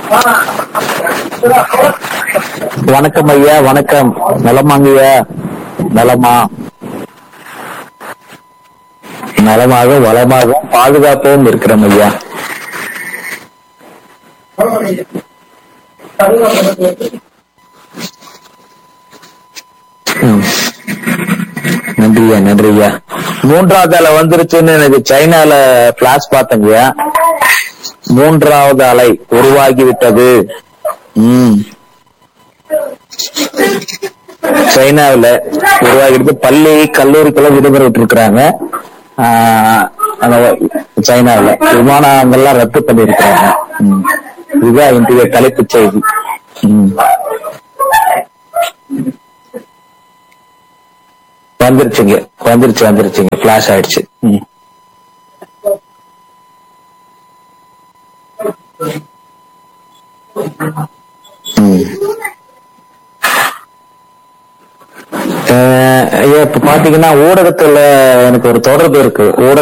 வணக்கம் ஐயா வணக்கம் நலமாங்க ஐயா நலமா நலமாக வளமாகவும் பாதுகாப்பாகவும் இருக்கிறோம் ஐயா ம். நன்றியா நன்றியா மூன்றாவது அலை வந்துருச்சுன்னு எனக்கு சைனால பிளாஸ் பார்த்தேங்கய்யா மூன்றாவது அலை உருவாகி விட்டது ம் சைனாவுல உருவாகிட்டு பள்ளி கல்லூரிக்கெல்லாம் விடுமுறை விட்டுருக்காங்க சைனாவுல விமானங்கள்லாம் ரத்து பண்ணிருக்காங்க ம். இதுதான் இன்றைய தலைப்புச் செய்தி ம். வந்துருச்சுங்க வந்துருச்சு வந்துருச்சுங்க பிளாஷ் ஆயிடுச்சு ம். ம். அஹ் ஐயா இப்ப பாத்தீங்கன்னா ஊடகத்துல எனக்கு ஒரு தொடர்பு இருக்கு ஊடக